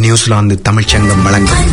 New Zealand தமிழ்ச்சங்கம் வழங்கும்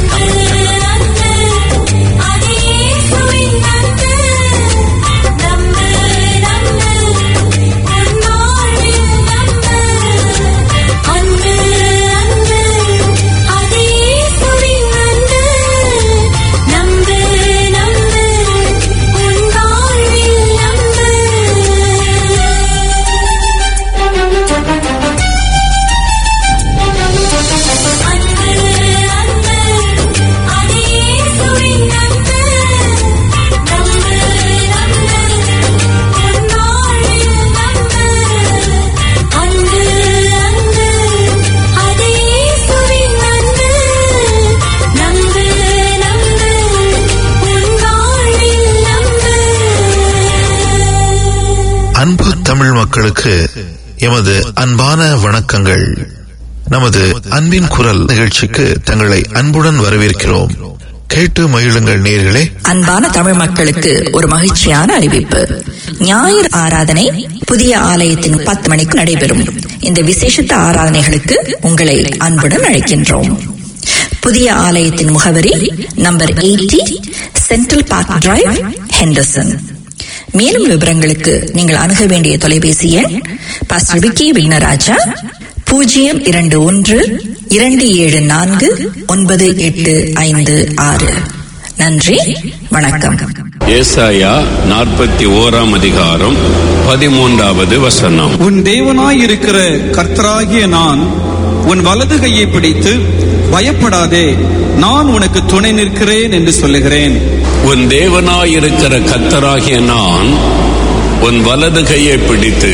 அன்பு தமிழ் மக்களுக்கு எமது அன்பான வணக்கங்கள் நமது அன்பின் குரல் நிகழ்ச்சிக்கு தங்களை அன்புடன் வரவேற்கிறோம் கேட்டு மகிழுங்கள் நேர்களே அன்பான தமிழ் மக்களுக்கு ஒரு மகிழ்ச்சியான அறிவிப்பு ஞாயிறு ஆராதனை புதிய ஆலயத்தின் பத்து மணிக்கு நடைபெறும் இந்த விசேஷத்த ஆராதனைகளுக்கு உங்களை அன்புடன் அழைக்கின்றோம் புதிய ஆலயத்தின் முகவரி number eighty Central Park Drive Henderson மேலும் விவரங்களுக்கு நீங்கள் அணுக வேண்டிய தொலைபேசி எண் பாஸ்டர் விக்கி விக்னராஜா பூஜ்ஜியம் இரண்டு ஒன்று இரண்டு ஏழு நான்கு ஒன்பது எட்டு ஐந்து ஆறு நன்றி வணக்கம் ஏசாயா நாற்பத்தி ஓராம் அதிகாரம் பதிமூன்றாவது வசனம் உன் தேவனாயிருக்கிற கர்த்தராகிய நான் உன் வலது கையை பிடித்து பயப்படாதே நான் உனக்கு துணை நிற்கிறேன் என்று சொல்லுகிறேன் உன் தேவனாயிருக்கிற கத்தராகிய நான் உன் வலது கையை பிடித்து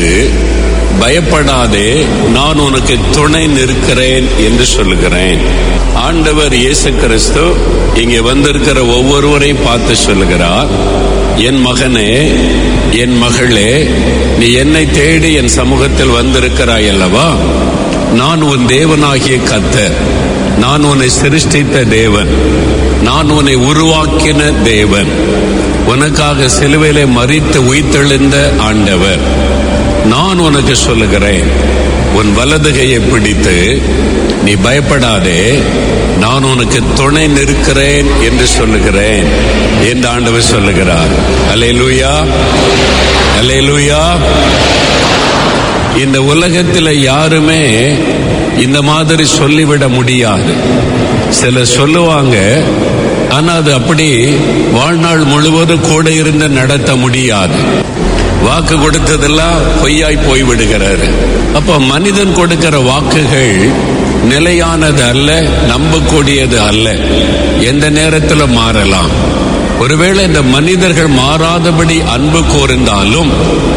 பயப்படாதே நான் உனக்கு துணை நிற்கிறேன் என்று சொல்லுகிறேன் ஆண்டவர் இயேசு கிறிஸ்து இங்கே வந்திருக்கிற ஒவ்வொருவரையும் பார்த்து சொல்லுகிறார் என் மகனே என் மகளே நீ என்னை தேடி என் சமூகத்தில் வந்திருக்கிறாய் அல்லவா நான் உன் தேவனாகிய கத்தர் நான் உன்னை சிருஷ்டித்த தேவன் நான் உன்னை உருவாக்கின தேவன் உனக்காக சிலுவையிலே மறித்து உயிர்த்தெழுந்த ஆண்டவர் நான் உனக்கு சொல்லுகிறேன் உன் வலது கையை பிடித்து நீ பயப்படாதே நான் உனக்கு துணை நிற்கிறேன் என்று சொல்லுகிறேன் என்று ஆண்டவர் சொல்லுகிறார் அல்லேலூயா அல்லேலூயா இந்த உலகத்தில் யாருமே இந்த மாதிரி சொல்லிவிட முடியாது சிலர் சொல்லுவாங்க ஆனா அது அப்படி வாழ்நாள் முழுவதும் கூட இருந்து நடத்த முடியாது வாக்கு கொடுத்ததெல்லாம் பொய்யாய் போய்விடுகிறாரு அப்ப மனிதன் கொடுக்கிற வாக்குகள் நிலையானது அல்ல நம்பக்கூடியது அல்ல எந்த நேரத்தில் மாறலாம் ஒருவேளை இந்த மனிதர்கள் மாறாதபடி அன்பு கோர்ந்தாலும்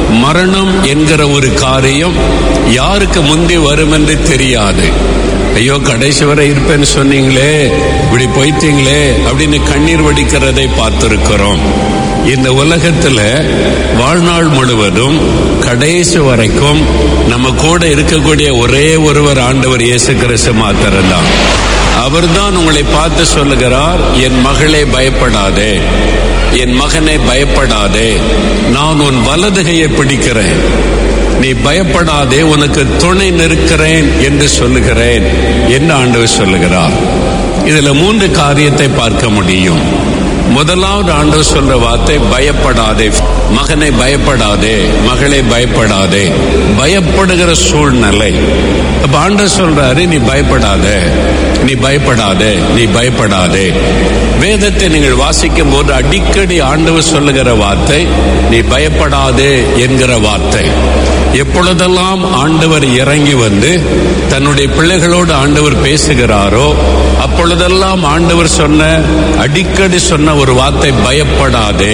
மரணம் என்கிற ஒரு காரியம் யாருக்கு முந்தி வரும் என்று தெரியாது ஐயோ கடைசி வரை இருப்பேன்னு சொன்னீங்களே இப்படி போயிட்டீங்களே அப்படின்னு கண்ணீர் வடிக்கிறதை பார்த்திருக்கிறோம் இந்த உலகத்துல வாழ்நாள் முழுவதும் கடைசி வரைக்கும் நம்ம கூட இருக்கக்கூடிய ஒரே ஒருவர் ஆண்டவர் இயேசு கிறிஸ்து மாத்திரம்தான் அவர்தான் உங்களை பார்த்து சொல்லுகிறார் என் மகளே பயப்படாதே என் மகனை பயப்படாதே நான் உன் வலதுகையை பிடிக்கிறேன் நீ பயப்படாதே உனக்கு துணை நிற்கிறேன் என்று சொல்லுகிறேன் என்று ஆண்டவர் சொல்லுகிறார் இதுல மூன்று காரியத்தை பார்க்க முடியும் முதலாவது ஆண்டவர் சொல்ற வார்த்தை பயப்படாதே மகனை பயப்படாதே மகளை பயப்படாதே பயப்படுகிற சூழ்நிலை அப்ப ஆண்டவர் சொல்றாரு நீ பயப்படாத நீ பயப்படாதே நீ பயப்படாதே வேதத்தை நீங்கள் வாசிக்கும் போது அடிக்கடி ஆண்டவர் சொல்லுகிற வார்த்தை நீ பயப்படாதே என்கிற வார்த்தை எப்பொழுதெல்லாம் ஆண்டவர் இறங்கி வந்து தன்னுடைய பிள்ளைகளோடு ஆண்டவர் பேசுகிறாரோ அப்பொழுதெல்லாம் ஆண்டவர் சொன்ன அடிக்கடி சொன்ன ஒரு வார்த்தை பயப்படாதே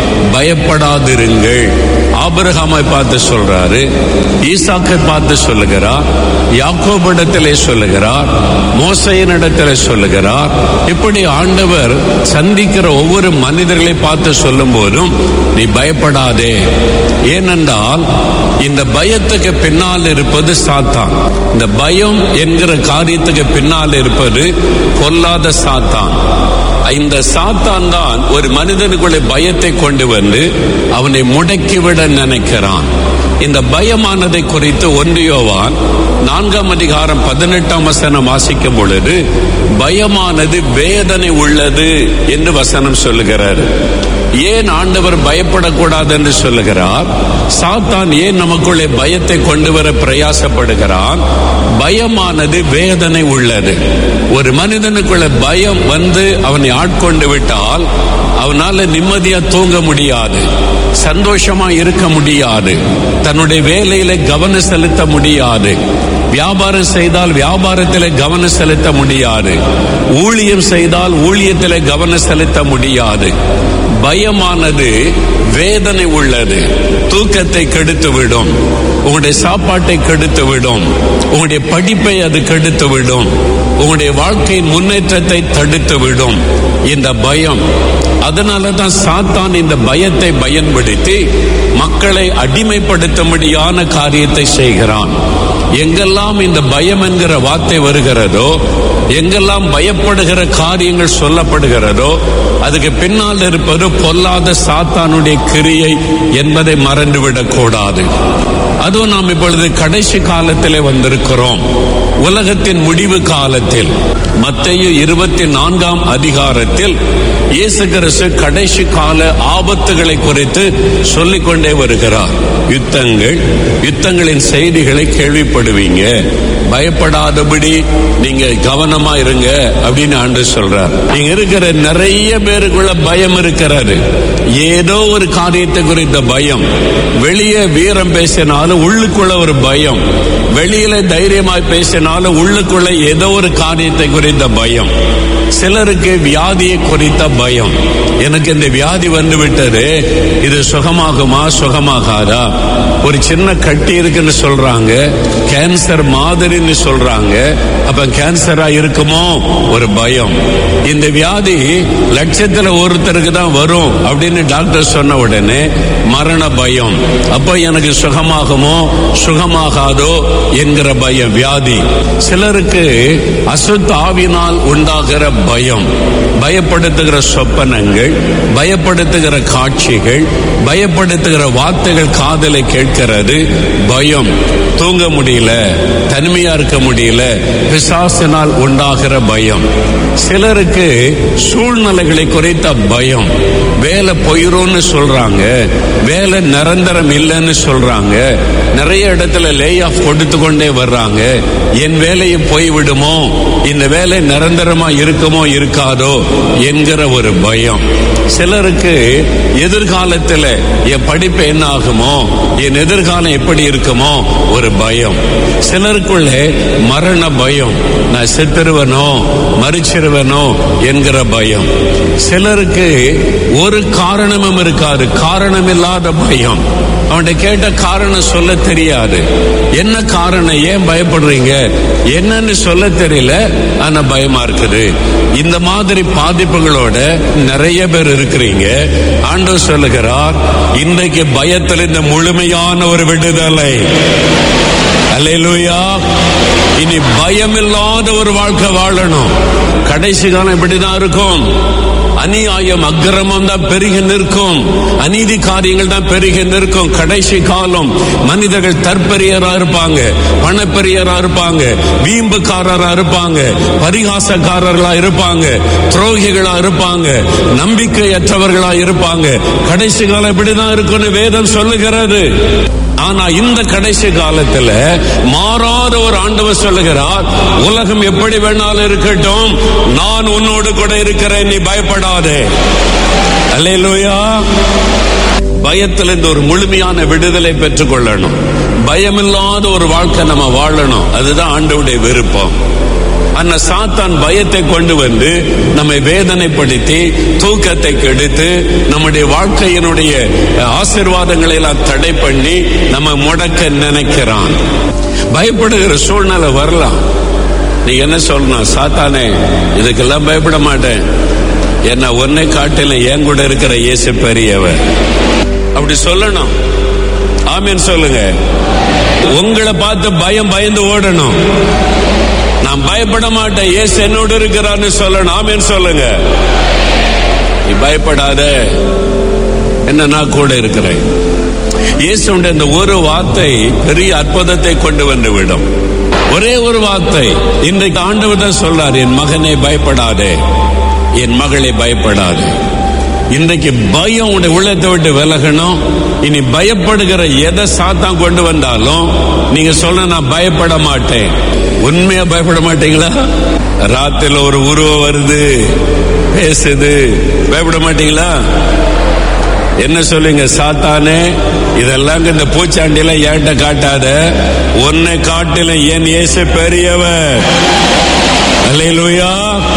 பயப்படாதிருங்கள் ஆபிரகாமை பார்த்து சொல்றாரு ஈசாக்கை பார்த்து சொல்லுகிறார் யாக்கோபிடத்திலே சொல்லுகிறார் மோசையனிடத்திலே சொல்லுகிறார் இப்படி ஆண்டவர் சந்திக்கிற ஒவ்வொரு மனிதர்களை பார்த்து சொல்லும் போதும் நீ பயப்படாதே ஏனென்றால் இந்த பயத்துக்கு பின்னால் இருப்பது சாத்தான் இந்த பயம் என்கிற காரியத்துக்கு பின்னால் இருப்பது பொல்லாத சாத்தான் இந்த சாத்தான் தான் ஒரு மனிதனுக்குள்ள பயத்தை கொண்டு வந்து அவனை முடக்கிவிட நினைக்கிறான் இந்த பயமானதை குறித்து ஒன்றியோவான் நான்காம் அதிகாரம் பதினெட்டாம் வசனம் வாசிக்கும் பொழுது பயமானது வேதனை உள்ளது என்று வசனம் சொல்லுகிறார் ஏன் ஆண்டவர் பயப்படக்கூடாது என்று சொல்லுகிறார் சாத்தான் ஏன் நமக்குள்ளே பயத்தை கொண்டு வர பிரயாசப்படுகிறான் பயமானது வேதனை உள்ளது ஒரு மனிதனுக்குள்ள பயம் வந்து அவனை ஆட்கொண்டு விட்டால் அவனால நிம்மதியா தூங்க முடியாது சந்தோஷமா இருக்க முடியாது தன்னுடைய வேலையில கவனம் செலுத்த முடியாது வியாபாரம் செய்தால் வியாபாரத்தில் கவனம் செலுத்த முடியாது ஊழியம் செய்தால் ஊழியத்தில் கவனம் செலுத்த முடியாது பயமானது வேதனை உள்ளது தூக்கத்தை கெடுத்து விடும் உங்களுடைய சாப்பாட்டை கெடுத்து விடும் உங்களுடைய படிப்பை அது கெடுத்து விடும் உங்களுடைய வாழ்க்கையின் முன்னேற்றத்தை தடுத்து விடும் இந்த பயம் அதனால தான் சாத்தான் இந்த பயத்தை பயன்படுத்தி மக்களை அடிமைப்படுத்தும்படியான காரியத்தை செய்கிறான் எங்கெல்லாம் இந்த பயம் என்கிற வார்த்தை வருகிறதோ எங்கெல்லாம் பயப்படுகிற காரியங்கள் சொல்லப்படுகிறதோ அதுக்கு பின்னால் இருப்பது பொல்லாத சாத்தானுடைய கிரியை என்பதை மறந்துவிடக் கூடாது அதுவும் நாம் இப்பொழுது கடைசி காலத்திலே வந்திருக்கிறோம் உலகத்தின் முடிவு காலத்தில் மத்திய இருபத்தி நான்காம் அதிகாரத்தில் இயேசு கிறிஸ்து கடைசி கால ஆபத்துகளை குறித்து சொல்லிக் கொண்டே வருகிறார் யுத்தங்கள் யுத்தங்களின் செய்திகளை கேள்விப்படுவீங்க பயப்படாதபடி நீங்க கவனமா இருங்க அப்படின்னு ஆண்டு சொல்றார் நீங்க இருக்கிற நிறைய பேருக்குள்ள பயம் இருக்கிறாரு ஏதோ ஒரு காரியத்தை குறித்த பயம் வெளியே வீரம் பேசினாலும் உள்ளுக்குள்ள ஒரு பயம் வெளியில தைரியமாய் பேசினாலும் உள்ளுக்குள்ள ஏதோ ஒரு காரியத்தை குறித்த பயம் சிலருக்கு வியாதியை குறித்த பயம் எனக்கு இந்த வியாதி வந்து விட்டது இது சுகமாகுமா சுகமாகாதா ஒரு சின்ன கட்டி இருக்குன்னு சொல்றாங்க கேன்சர் மாதிரின்னு சொல்றாங்க அப்ப கேன்சரா இருக்குமோ ஒரு பயம் இந்த வியாதி லட்சத்துல ஒருத்தருக்கு தான் வரும் அப்படின்னு டாக்டர் சொன்ன உடனே மரண பயம் அப்ப எனக்கு சுகமாகுமோ சுகமாகாதோ என்கிற பயம் வியாதி சிலருக்கு அசுத்த ஆவினால் உண்டாகிற பயம் பயப்படுத்துகிற சொப்பனங்கள் பயப்படுத்துகிற காட்சிகள் பயப்படுத்துகிற வார்த்தைகள் காதலை கேட்கிறது பயம் தூங்க முடியல தனிமையா இருக்க முடியல பிசாசினால் உண்டாகிற பயம் சிலருக்கு சூழ்நிலைகளை குறித்த பயம் வேலை போயிரும்னு சொல்றாங்க வேலை நிரந்தரம் இல்லைன்னு சொல்றாங்க நிறைய இடத்துல லே ஆஃப் கொடுத்து கொண்டே வர்றாங்க என் வேலையை போய்விடுமோ இந்த வேலை நிரந்தரமா இருக்குமோ இருக்காதோ என்கிற ஒரு பயம் சிலருக்கு எதிர்காலத்தில் என் படிப்பு என்ன ஆகுமோ என் எதிர்காலம் எப்படி இருக்குமோ ஒரு பயம் சிலருக்குள்ளே மரண பயம் நான் செத்துருவனோ மறிச்சிருவனோ என்கிற பயம் சிலருக்கு ஒரு காரணமும் இருக்காது காரணமில்லாத பயம் அவன்கிட்ட கேட்ட காரணம் சொல்ல தெரியாது என்ன காரணம் ஏன் பயப்படுறீங்க என்னன்னு சொல்ல தெரியல ஆனா பயமா இருக்குது இந்த மாதிரி பாதிப்புகளோட நிறைய பேர் இருக்கிறீங்க ஆண்டவர் சொல்லுகிறார் இன்றைக்கு பயத்தில் இந்த முழுமையான ஒரு விடுதலை அல்லேலூயா இனி பயமில்லாத ஒரு வாழ்க்கை வாழணும் கடைசி காலம் இப்படிதான் இருக்கும் அநியாயம் அக்கிரமம் தான் பெருகி நிற்கும் அநீதி காரியங்கள் தான் பெருகி நிற்கும் கடைசி காலம் மனிதர்கள் தற்பெரியரா இருப்பாங்க பணப்பெரியரா இருப்பாங்க வீம்புக்காரரா இருப்பாங்க பரிகாசக்காரர்களா இருப்பாங்க துரோகிகளா இருப்பாங்க நம்பிக்கையற்றவர்களா இருப்பாங்க கடைசி காலம் இப்படிதான் இருக்கும்னு வேதம் சொல்லுகிறது ஆனா இந்த கடைசி காலத்துல மாறாத ஒரு ஆண்டவர் சொல்லுகிறார் உலகம் எப்படி வேணாலும் இருக்கட்டும் நான் உன்னோடு கூட இருக்கிறேன் நீ பயப்படாதே அல்லேலூயா பயத்திலிருந்து ஒரு முழுமையான விடுதலை பெற்றுக் கொள்ளணும் பயமில்லாத ஒரு வாழ்க்கை நம்ம வாழணும் அதுதான் ஆண்டவுடைய விருப்பம் அந்த சாத்தான் பயத்தை கொண்டு வந்து நம்மை வேதனைப்படுத்தி தூக்கத்தை கெடுத்து நம்முடைய வாழ்க்கையினுடைய ஆசிர்வாதங்களை எல்லாம் தடை பண்ணி நம்ம முடக்க நினைக்கிறான் பயப்படுகிற சூழ்நிலை வரலாம் நீ என்ன சொல்லணும் சாத்தானே இதுக்கெல்லாம் பயப்பட மாட்டேன் என்ன ஒன்னை காட்டில என் கூட இருக்கிற இயேசு பெரியவர் அப்படி சொல்லணும் ஆமீன் சொல்லுங்க உங்களை பார்த்து பயம் பயந்து ஓடணும் நான் பயப்பட மாட்டேன் ஏசு என்னோடு இருக்கிறான்னு சொல்லணும் ஆமென் சொல்லுங்க நீ பயப்படாத என்ன நான் கூட இருக்கிறேன் இயேசுடைய இந்த ஒரு வார்த்தை பெரிய அற்புதத்தை கொண்டு வந்து விடும் ஒரே ஒரு வார்த்தை இன்றைக்கு ஆண்டவர் தான் சொல்றார் என் மகனை பயப்படாதே என் மகளை பயப்படாதே இன்றைக்கு பயம் உடைய உள்ளத்தை விட்டு விலகணும் இனி பயப்படுகிற எதை சாத்தான் கொண்டு வந்தாலும் நீங்க சொல்ல நான் பயப்பட மாட்டேன் உண்மையா பயப்பட மாட்டீங்களா ராத்திரில ஒரு உருவம் வருது பேசுது பயப்பட மாட்டீங்களா என்ன சொல்லுங்க சாத்தானே இதெல்லாம் இந்த பூச்சாண்டில ஏன்ட்ட காட்டாத உன்னை காட்டில என் இயேசு பெரியவர் அல்லேலூயா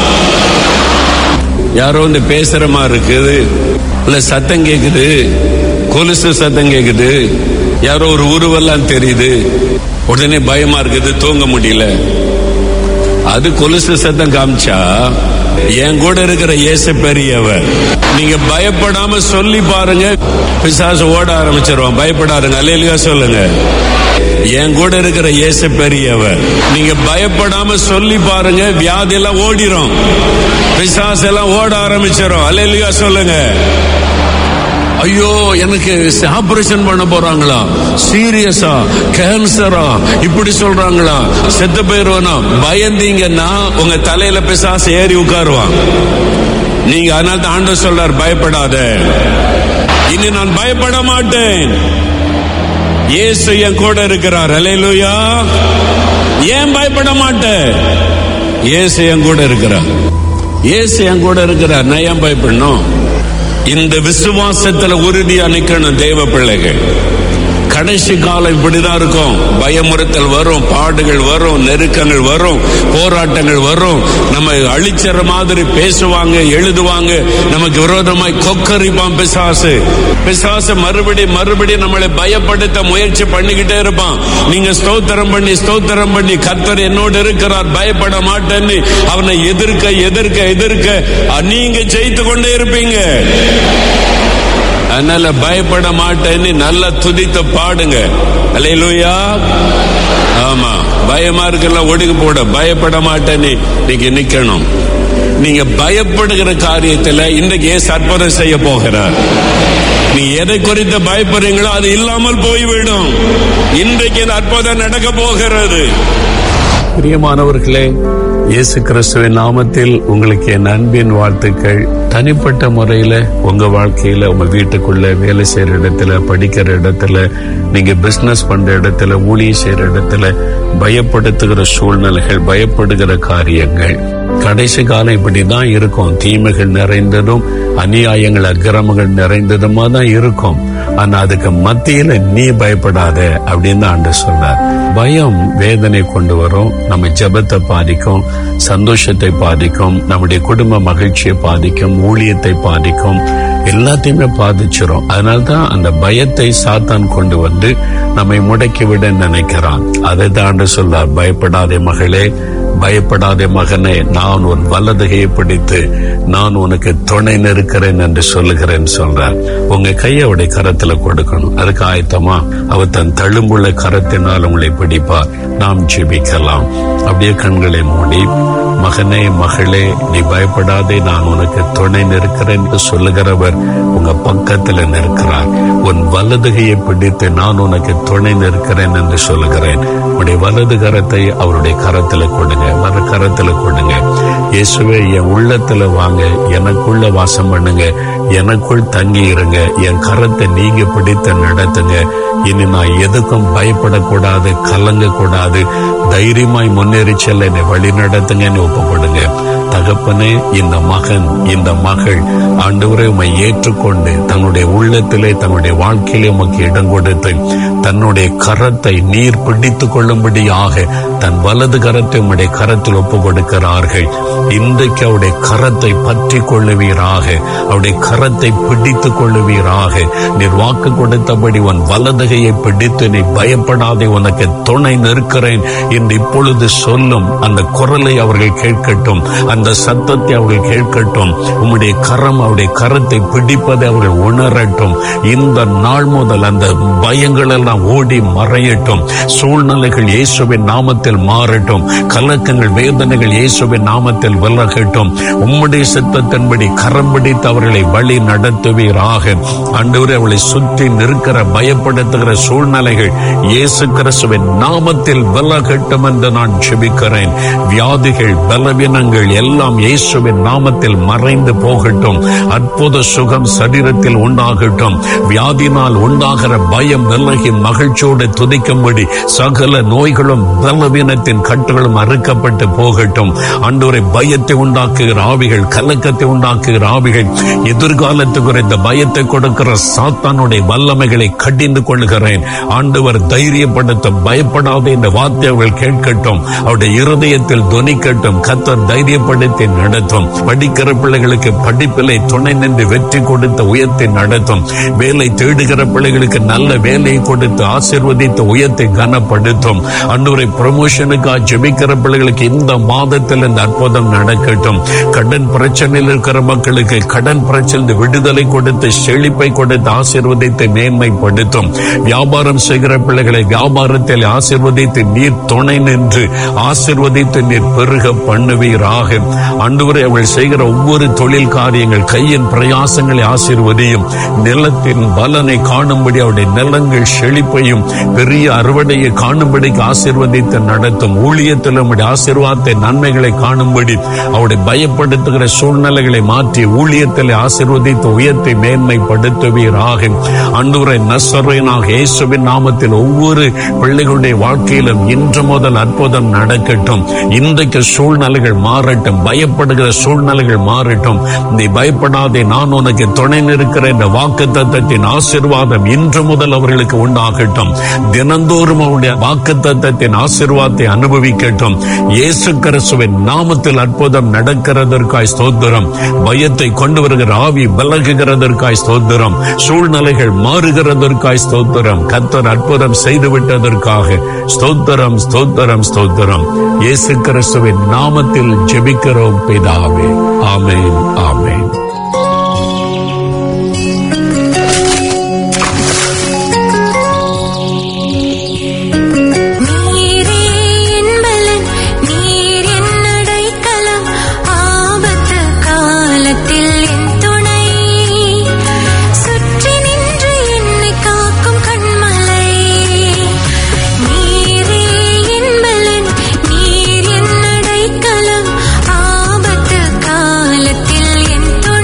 யாரோ வந்து பேசுற மாதிரி இருக்குது இல்ல சத்தம் கேக்குது கொலுசு சத்தம் கேக்குது யாரோ ஒரு உருவெல்லாம் தெரியுது உடனே பயமா இருக்குது தூங்க முடியல அது கொலுசு சத்தம் காமிச்சா என் கூட இருக்கிற இயேசு பெரியவர் நீங்க பயப்படாம சொல்லி பாருங்க பிசாசு ஓட ஆரம்பிச்சிருவான் பயப்படாருங்க அல்லையா சொல்லுங்க என் கூட இருக்கிற இயேசு பெரியவர் நீங்க பயப்படாம சொல்லி பாருங்க வியாதி எல்லாம் ஓடிரும் பிசாசு எல்லாம் ஓட ஆரம்பிச்சிரும் அல்லையா சொல்லுங்க ஐயோ எனக்கு ஆபரேஷன் பண்ண போறாங்களா சீரியஸா கேன்சரா இப்படி சொல்றாங்களா செத்து போயிருவானா பயந்தீங்கன்னா உங்க தலையில பிசாசு ஏறி உட்காருவான் நீங்க அதனால தான் ஆண்டவர் சொல்றார் பயப்படாத இனி நான் பயப்பட மாட்டேன் இயேசு என் கூட இருக்கிறார் அலையலுயா ஏன் பயப்பட மாட்டேன் இயேசு என் கூட இருக்கிறார் இயேசு என் கூட இருக்கிறார் நான் ஏன் பயப்படணும் இந்த விசுவாசத்துல உறுதியா நிக்கணும் தேவ பிள்ளைகள் கடைசி காலம் இப்படிதான் இருக்கும் பயமுறுத்தல் வரும் பாடுகள் வரும் நெருக்கங்கள் வரும் போராட்டங்கள் வரும் நம்ம அழிச்சற மாதிரி பேசுவாங்க எழுதுவாங்க நமக்கு விரோதமாய் கொக்கரிப்பான் பிசாசு பிசாசு மறுபடி மறுபடி நம்மளை பயப்படுத்த முயற்சி பண்ணிக்கிட்டே இருப்பான் நீங்க ஸ்தோத்திரம் பண்ணி ஸ்தோத்திரம் பண்ணி கர்த்தர் என்னோடு இருக்கிறார் பயப்பட மாட்டேன்னு அவனை எதிர்க்க எதிர்க்க எதிர்க்க நீங்க ஜெயித்து கொண்டே இருப்பீங்க அதனால பயப்பட மாட்டேன்னு நல்லா துதித்து பாடுங்க அலையிலுயா ஆமா பயமா இருக்குல்ல ஒடுங்க போட பயப்பட மாட்டேன்னு நீங்க நிக்கணும் நீங்க பயப்படுகிற காரியத்துல இன்றைக்கு ஏசு அற்புதம் செய்ய போகிறார் நீ எதை குறித்து பயப்படுறீங்களோ அது இல்லாமல் போய்விடும் இன்றைக்கு இந்த அற்புதம் நடக்க போகிறது பிரியமானவர்களே இயேசு கிறிஸ்துவின் நாமத்தில் உங்களுக்கு என் அன்பின் வாழ்த்துக்கள் தனிப்பட்ட முறையில உங்க வாழ்க்கையில உங்க வீட்டுக்குள்ள வேலை செய்யற இடத்துல படிக்கிற இடத்துல நீங்க பிசினஸ் பண்ற இடத்துல ஊழியம் செய்யற இடத்துல பயப்படுத்துகிற சூழ்நிலைகள் பயப்படுகிற காரியங்கள் கடைசி காலம் இப்படிதான் இருக்கும் தீமைகள் நிறைந்ததும் அநியாயங்கள் அக்கிரமங்கள் நிறைந்ததுமா தான் இருக்கும் ஆனா அதுக்கு மத்தியில நீ பயப்படாத அப்படின்னு ஆண்டு சொல்றார் பயம் வேதனை கொண்டு வரும் நம்ம ஜெபத்தை பாதிக்கும் சந்தோஷத்தை பாதிக்கும் நம்முடைய குடும்ப மகிழ்ச்சியை பாதிக்கும் ஊழியத்தை பாதிக்கும் எல்லாத்தையுமே பாதிச்சிரும் அதனால்தான் அந்த பயத்தை சாத்தான் கொண்டு வந்து நம்மை முடக்கி விட நினைக்கிறான் அதை தாண்டு சொல்றார் பயப்படாதே மகளே பயப்படாதே மகனே நான் உன் வலதுகையை பிடித்து நான் உனக்கு துணை நிற்கிறேன் என்று சொல்லுகிறேன் சொல்றார் உங்க கையை அவருடைய கரத்துல கொடுக்கணும் அதுக்கு ஆயத்தமா அவர் தன் தழும்புள்ள கரத்தினால் உங்களை பிடிப்பார் நாம் ஜெபிக்கலாம் அப்படியே கண்களை மூடி மகனே மகளே நீ பயப்படாதே நான் உனக்கு துணை நிற்கிறேன் என்று சொல்லுகிறவர் உங்க பக்கத்துல நிற்கிறார் உன் வலதுகையை பிடித்து நான் உனக்கு துணை நிற்கிறேன் என்று சொல்லுகிறேன் உடைய வலது கரத்தை அவருடைய கரத்துல கொடுங்க மறு கரத்துல கொடுங்க இயேசுவே என் உள்ளத்துல வாங்க எனக்குள்ள வாசம் பண்ணுங்க எனக்குள் தங்கி இருங்க என் கரத்தை நீங்க பிடித்து நடத்துங்க இனி நான் எதுக்கும் பயப்படக்கூடாது கலங்க கூடாது தைரியமாய் முன்னேறி செல்ல என்னை வழி நடத்துங்கன்னு ஒப்பு கொடுங்க தகப்பனே இந்த மகன் இந்த மகள் ஆண்டவரை உம்மை ஏற்றுக்கொண்டு தன்னுடைய உள்ளத்திலே தன்னுடைய வாழ்க்கையிலே உமக்கு இடம் கொடுத்து தன்னுடைய கரத்தை நீர் பிடித்துக் கொள்ளும்படியாக தன் வலது கரத்தை உம்முடைய கரத்தில் ஒப்பு கொடுக்கிறார்கள் இன்றைக்கு அவருடைய கரத்தை பற்றி கொள்ளுவீராக அவருடைய கரத்தை பிடித்துக் கொள்ளுவீராக நீர் வாக்கு கொடுத்தபடி உன் வலதுகையை பிடித்து நீ பயப்படாதே உனக்கு துணை நிற்கிறேன் என்று இப்பொழுது சொல்லும் அந்த குரலை அவர்கள் கேட்கட்டும் அந்த சத்தத்தை அவர்கள் கேட்கட்டும் உம்முடைய கரம் அவருடைய கரத்தை பிடிப்பதை அவர்கள் உணரட்டும் இந்த நாள் முதல் அந்த பயங்கள் எல்லாம் ஓடி மறையட்டும் சூழ்நிலைகள் இயேசுவின் நாமத்தில் மாறட்டும் கலக்கங்கள் வேதனைகள் இயேசுவின் நாமத்தில் விலகட்டும் உம்முடைய சித்தத்தின்படி கரம் பிடித்து அவர்களை வழி நடத்துவீராக ஆண்டவரே அவளை சுற்றி நிற்கிற பயப்படுத்துகிற சூழ்நிலைகள் இயேசு கிறிஸ்துவின் நாமத்தில் விலகட்டும் என்று நான் ஜெபிக்கிறேன் வியாதிகள் பலவீனங்கள் எல்லாம் இயேசுவின் நாமத்தில் மறைந்து போகட்டும் அற்புத சுகம் சரீரத்தில் உண்டாகட்டும் வியாதினால் உண்டாகிற பயம் விலகி மகிழ்ச்சியோடு துதிக்கும்படி சகல நோய்களும் பலவீனத்தின் கட்டுகளும் அறுக்கப்பட்டு போகட்டும் அன்றோரை பயத்தை உண்டாக்குகிற ஆவிகள் கலக்கத்தை உண்டாக்குகிற ஆவிகள் எதிர்காலத்துக்கு இந்த பயத்தை கொடுக்கிற சாத்தானுடைய வல்லமைகளை கடிந்து கொள்கிறேன் ஆண்டவர் தைரியப்படுத்த பயப்படாத இந்த வார்த்தை அவர்கள் கேட்கட்டும் அவருடைய இருதயத்தில் துணிக்கட்டும் கத்தர் தைரியப்படுத்தி நடத்தும் படிக்கிற பிள்ளைகளுக்கு படிப்பிலை துணை நின்று வெற்றி கொடுத்த உயர்த்தை நடத்தும் வேலை தேடுகிற பிள்ளைகளுக்கு நல்ல வேலையை கொடுத்து ஆசீர்வதித்த உயர்த்தை கனப்படுத்தும் அன்றுவரை ப்ரமோஷனுக்காக ஜெபிக்கிற பிள்ளைகளுக்கு இந்த மாதத்தில் இந்த அற்புதம் நடக்கட்டும் கடன் பிரச்சனையில் இருக்கிற மக்களுக்கு கடன் பிரச்சனை விடுதலை கொடுத்து செழிப்பை கொடுத்து ஆசீர்வதித்து மேன்மைப்படுத்தும் வியாபாரம் செய்கிற பிள்ளைகளை வியாபாரத்தில் ஆசீர்வதித்து நீர் துணை நின்று ஆசீர்வதித்து நீர் பெருக பண்ணுவீராக அன்றுவரை அவள் செய்கிற ஒவ்வொரு தொழில் காரியங்கள் கையின் பிரயாசங்களை ஆசீர்வதியும் நிலத்தின் பலனை காணும்படி அவருடைய நிலங்கள் செழிப்பையும் பெரிய அறுவடையை காணும்படிக்கு ஆசீர்வதித்து நடத்தும் ஊழியத்தில் நம்முடைய ஆசீர்வாதத்தை நன்மைகளை காணும்படி அவருடைய பயப்படுத்துகிற சூழ்நிலைகளை மாற்றி ஊழியத்தில் ஆசீர்வதித்து உயர்த்தை மேன்மைப்படுத்துவீராக அன்றுவரை நசரேனாக இயேசுவின் நாமத்தில் ஒவ்வொரு பிள்ளைகளுடைய வாழ்க்கையிலும் இன்று முதல் அற்புதம் நடக்கட்டும் இன்றைக்கு சூழ்நிலைகள் மாறட்டும் பயப்படுகிற சூழ்நிலைகள் மாறட்டும் நீ பயப்படாதே நான் உனக்கு துணை நிற்கிற இந்த வாக்கு தத்தத்தின் ஆசிர்வாதம் இன்று முதல் அவர்களுக்கு உண்டாகட்டும் தினந்தோறும் அவருடைய வாக்கு தத்தத்தின் ஆசிர்வாதத்தை அனுபவிக்கட்டும் இயேசு கிறிஸ்துவின் நாமத்தில் அற்புதம் நடக்கிறதற்காய் ஸ்தோத்திரம் பயத்தை கொண்டு வருகிற ஆவி விலகுகிறதற்காய் ஸ்தோத்திரம் சூழ்நிலைகள் மாறுகிறதற்காய் ஸ்தோத்திரம் கத்தர் அற்புதம் செய்து விட்டதற்காக ஸ்தோத்திரம் ஸ்தோத்திரம் ஸ்தோத்திரம் இயேசு கிறிஸ்துவின் நாமத்தில் ஜெபிக்கிறோம் பிதாவே ஆமென் ஆமென் நீரே என்பலன் நீர் என் அடைக்கலம் ஆபத்து காலத்தில் என் துணை சுற்றி நின்று என்னை காக்கும் கண்மலை நீரே என்பலன் நீர் என் அடைக்கலம் ஆபத்து காலத்தில் என் துணை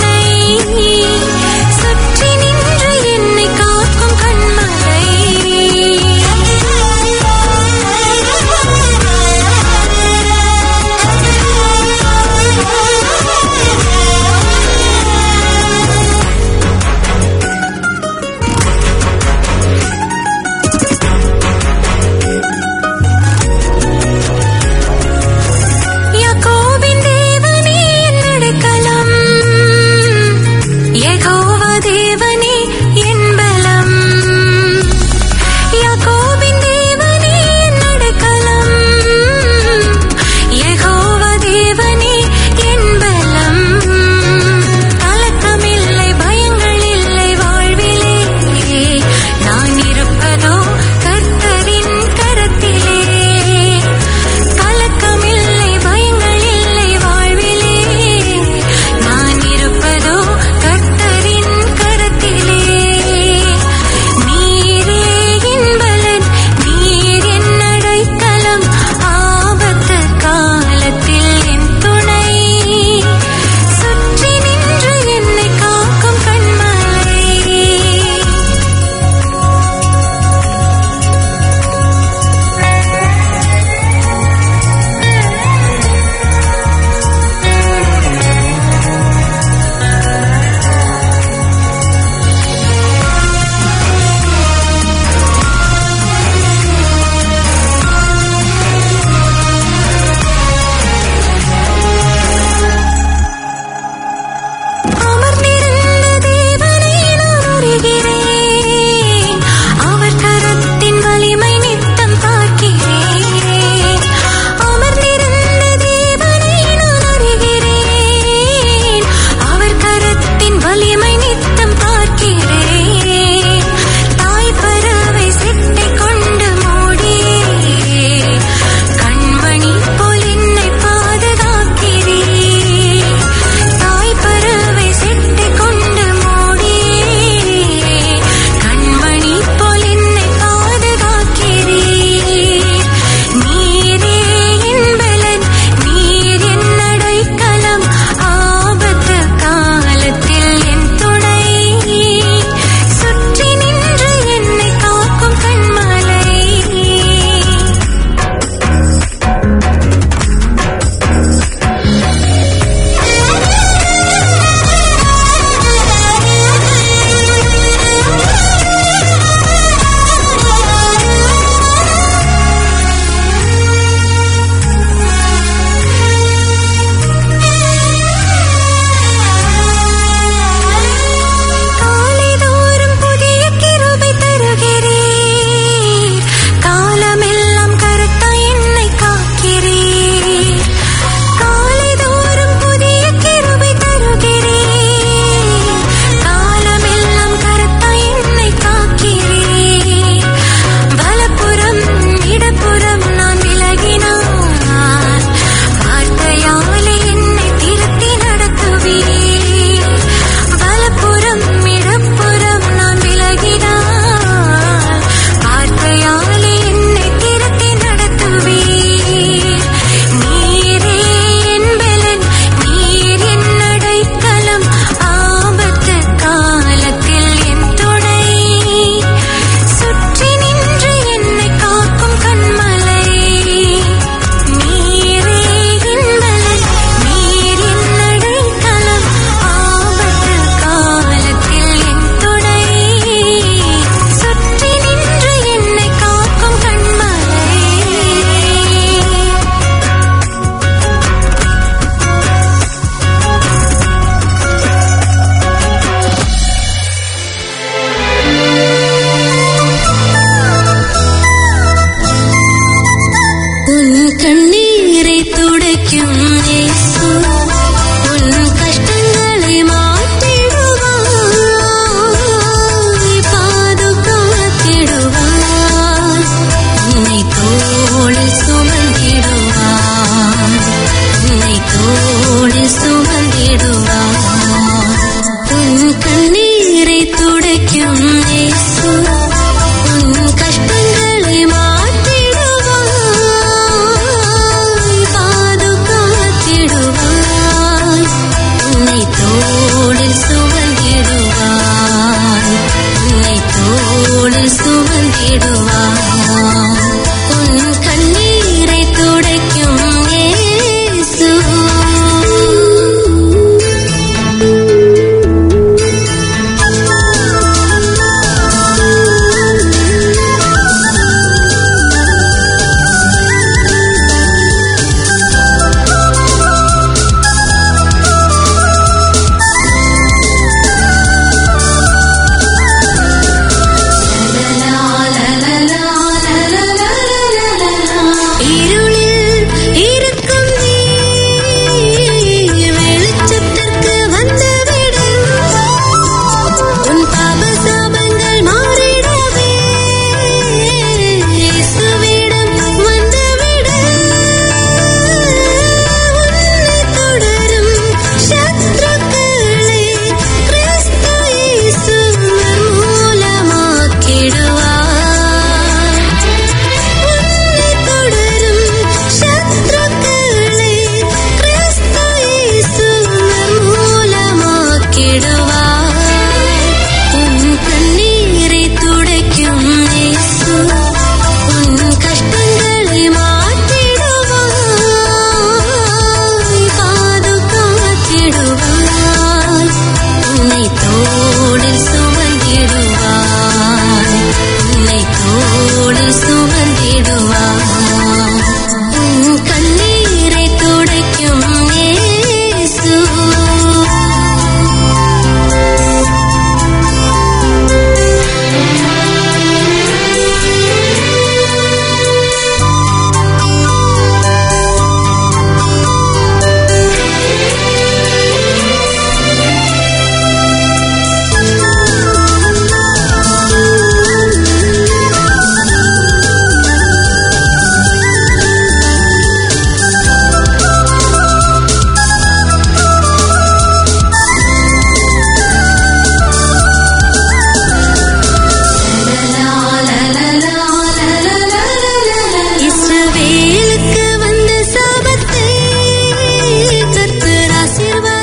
இயேசு